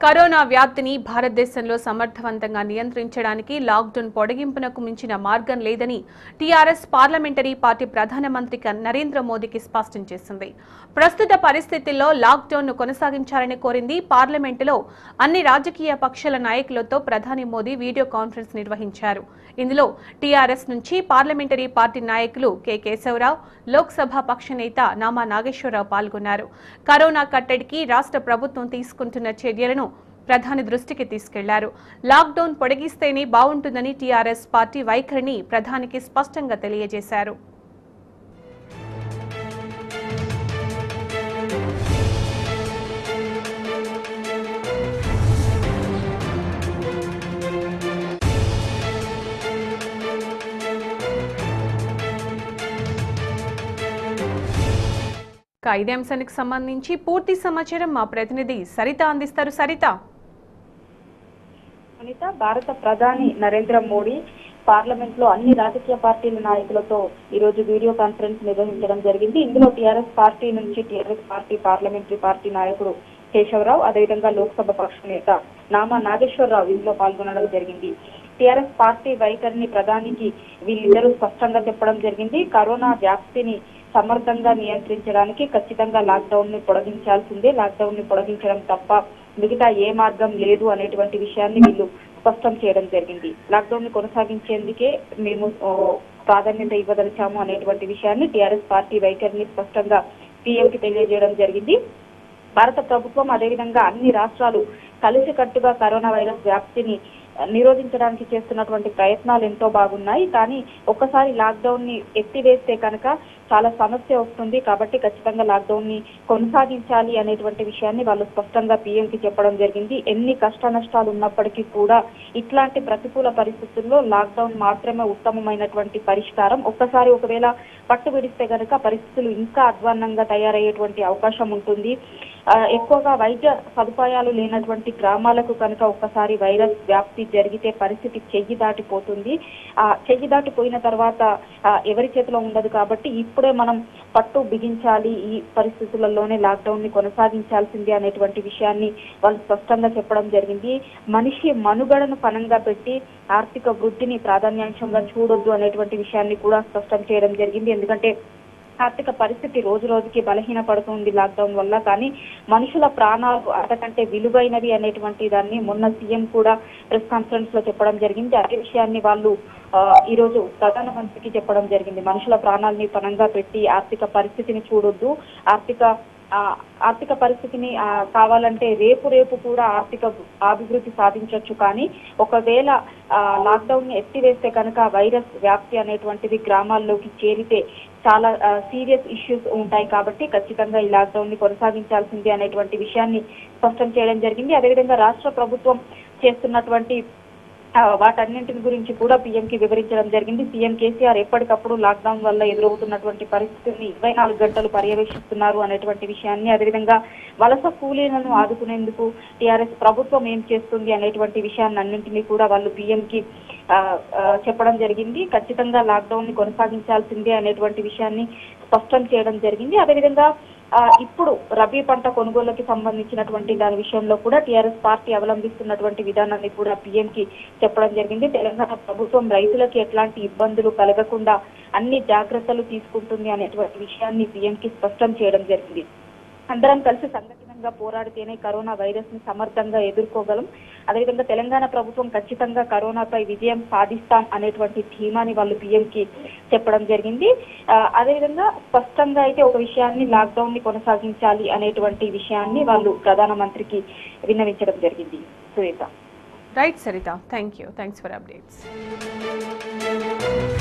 corona వ్యాప్తిని భారతదేశంలో సమర్థవంతంగా నియంత్రించడానికి లాక్డౌన్ పొడిగింపునకు మించిన మార్గం లేదని టీఆర్ఎస్ పార్లమెంటరీ పార్టీ ప్రధానమంత్రి క- నరేంద్ర మోదీకి స్పష్టం చేసింది ప్రస్తుత పరిస్థితుల్లో లాక్డౌన్ను కొనసాగించాలని కోరింది పార్లమెంటులో అన్ని రాజకీయ పక్షాల నాయకులతో ప్రధాని మోదీ వీడియో కాన్ఫరెన్స్ నిర్వహించారు ఇందులో టీఆర్ఎస్ నుంచి పార్లమెంటరీ పార్టీ నాయకులు కె కేశవరావు లోక్సభ పక్ష నేత నామా నాగేశ్వరరావు పాల్గొన్నారు కరోనా కట్టడికి రాష్ట్ర ప్రభుత్వం తీసుకుంటున్న చర్యలను ప్రధాని దృష్టికి తీసుకెళ్లారు లాక్డౌన్ పొడిగిస్తేనే బాగుంటుందని టీఆర్ఎస్ పార్టీ వైఖరిని ప్రధానికి స్పష్టంగా తెలియజేశారు ఇక ఇదే అంశానికి సంబంధించి పూర్తి సమాచారం మా ప్రతినిధి సరిత అందిస్తారు సరిత అనిత భారత ప్రధాని నరేంద్ర మోడీ పార్లమెంట్ లో అన్ని రాజకీయ పార్టీల నాయకులతో ఈ రోజు వీడియో కాన్ఫరెన్స్ నిర్వహించడం జరిగింది ఇందులో టీఆర్ఎస్ పార్టీ నుంచి టీఆర్ఎస్ పార్టీ పార్లమెంటరీ పార్టీ నాయకుడు కేశవరావు అదేవిధంగా లోక్సభ పక్ష నేత నామా నాగేశ్వరరావు ఇందులో పాల్గొనడం జరిగింది టీఆర్ఎస్ పార్టీ వైఖరిని ప్రధానికి వీళ్ళిద్దరూ స్పష్టంగా చెప్పడం జరిగింది కరోనా వ్యాప్తిని సమర్థంగా నియంత్రించడానికి ఖచ్చితంగా లాక్డౌన్ ని పొడిగించాల్సిందే లాక్డౌన్ ని పొడిగించడం తప్ప మిగతా ఏ మార్గం లేదు అనేటువంటి విషయాన్ని వీళ్ళు స్పష్టం చేయడం జరిగింది లాక్డౌన్ ని కొనసాగించేందుకే మేము ఓ, ప్రాధాన్యత ఇవ్వదలిచాము అనేటువంటి విషయాన్ని టీఆర్ఎస్ పార్టీ వైఖరిని స్పష్టంగా పీఎం కి తెలియజేయడం జరిగింది భారత ప్రభుత్వం అదేవిధంగా అన్ని రాష్ట్రాలు కలిసికట్టుగా కరోనా వైరస్ వ్యాప్తిని ఆ, నిరోధించడానికి చేస్తున్నటువంటి ప్రయత్నాలు ఎంతో బాగున్నాయి కానీ ఒక్కసారి లాక్డౌన్ ని ఎత్తివేస్తే కనుక చాలా సమస్య వస్తుంది కాబట్టి ఖచ్చితంగా లాక్డౌన్ ని కొనసాగించాలి అనేటువంటి విషయాన్ని వాళ్ళు స్పష్టంగా పీఎం కి చెప్పడం జరిగింది ఎన్ని కష్ట నష్టాలు ఉన్నప్పటికీ కూడా ఇట్లాంటి ప్రతికూల పరిస్థితుల్లో లాక్డౌన్ మాత్రమే ఉత్తమమైనటువంటి పరిష్కారం ఒక్కసారి ఒకవేళ పట్టు విడిస్తే కనుక పరిస్థితులు ఇంకా అధ్వాన్నంగా తయారయ్యేటువంటి అవకాశం ఉంటుంది ఆ, ఎక్కువగా వైద్య సదుపాయాలు లేనటువంటి గ్రామాలకు కనుక ఒక్కసారి వైరస్ వ్యాప్తి జరిగితే పరిస్థితి చెయ్యి దాటిపోతుంది ఆ చెయ్యి దాటిపోయిన తర్వాత ఆ, ఎవరి చేతిలో ఉండదు కాబట్టి ఇప్పుడే మనం పట్టు బిగించాలి ఈ పరిస్థితులలోనే లాక్డౌన్ ని కొనసాగించాల్సిందే అనేటువంటి విషయాన్ని వాళ్ళు స్పష్టంగా చెప్పడం జరిగింది మనిషి మనుగడను పనంగా పెట్టి ఆర్థిక వృద్ధిని ప్రాధాన్యాంశంగా చూడొద్దు అనేటువంటి విషయాన్ని కూడా స్పష్టం చేయడం జరిగింది ఎందుకంటే ఆర్థిక పరిస్థితి రోజు రోజుకి బలహీన పడుతుంది లాక్డౌన్ వల్ల కానీ మనుషుల ప్రాణాలు అంతకంటే విలువైనవి అనేటువంటి దాన్ని మొన్న సీఎం కూడా ప్రెస్ కాన్ఫరెన్స్ లో చెప్పడం జరిగింది అదే విషయాన్ని వాళ్ళు ఆ, ఈ రోజు ప్రధానమంత్రికి చెప్పడం జరిగింది మనుషుల ప్రాణాలని పనంగా పెట్టి ఆర్థిక పరిస్థితిని చూడొద్దు ఆర్థిక ఆ, ఆర్థిక పరిస్థితిని ఆ, కావాలంటే రేపు రేపు కూడా ఆర్థిక అభివృద్ధి సాధించవచ్చు కానీ ఒకవేళ లాక్డౌన్ ని ఎత్తివేస్తే కనుక వైరస్ వ్యాప్తి అనేటువంటిది గ్రామాల్లోకి చేరితే చాలా సీరియస్ ఇష్యూస్ ఉంటాయి కాబట్టి ఖచ్చితంగా ఈ లాక్డౌన్ ని కొనసాగించాల్సిందే అనేటువంటి విషయాన్ని స్పష్టం చేయడం జరిగింది అదేవిధంగా రాష్ట్ర ప్రభుత్వం చేస్తున్నటువంటి ఆ, వాటన్నింటిని గురించి కూడా పీఎం కి వివరించడం జరిగింది సీఎం కేసీఆర్ ఎప్పటికప్పుడు లాక్డౌన్ వల్ల ఎదురవుతున్నటువంటి పరిస్థితిని ఇరవై నాలుగు గంటలు పర్యవేక్షిస్తున్నారు అనేటువంటి విషయాన్ని అదేవిధంగా వలస కూలీలను ఆదుకునేందుకు టీఆర్ఎస్ ప్రభుత్వం ఏం చేస్తుంది అనేటువంటి విషయాన్ని అన్నింటినీ కూడా వాళ్ళు పీఎం కి ఆ, ఆ, చెప్పడం జరిగింది ఖచ్చితంగా లాక్డౌన్ ని కొనసాగించాల్సిందే అనేటువంటి విషయాన్ని స్పష్టం చేయడం జరిగింది అదేవిధంగా ఆ, ఇప్పుడు రబీ పంట కొనుగోలుకి సంబంధించినటువంటి దాని విషయంలో కూడా టీఆర్ఎస్ పార్టీ అవలంబిస్తున్నటువంటి విధానాన్ని కూడా పీఎం కి చెప్పడం జరిగింది తెలంగాణ ప్రభుత్వం రైతులకి ఎట్లాంటి ఇబ్బందులు కలగకుండా అన్ని జాగ్రత్తలు తీసుకుంటుంది అనేటువంటి విషయాన్ని పీఎం కి స్పష్టం చేయడం జరిగింది అందరం కలిసి సంఘటితంగా పోరాడితేనే కరోనా వైరస్ ని సమర్థంగా ఎదుర్కోగలం అదేవిధంగా తెలంగాణ ప్రభుత్వం ఖచ్చితంగా కరోనాపై విజయం సాధిస్తాం అనేటువంటి ధీమాని వాళ్ళు పీఎం కి చెప్పడం జరిగింది ఆ, అదేవిధంగా స్పష్టంగా అయితే ఒక విషయాన్ని లాక్డౌన్ ని కొనసాగించాలి అనేటువంటి విషయాన్ని వాళ్ళు ప్రధానమంత్రికి విన్నవించడం జరిగింది Sunitha right Saritha thank you thanks for updates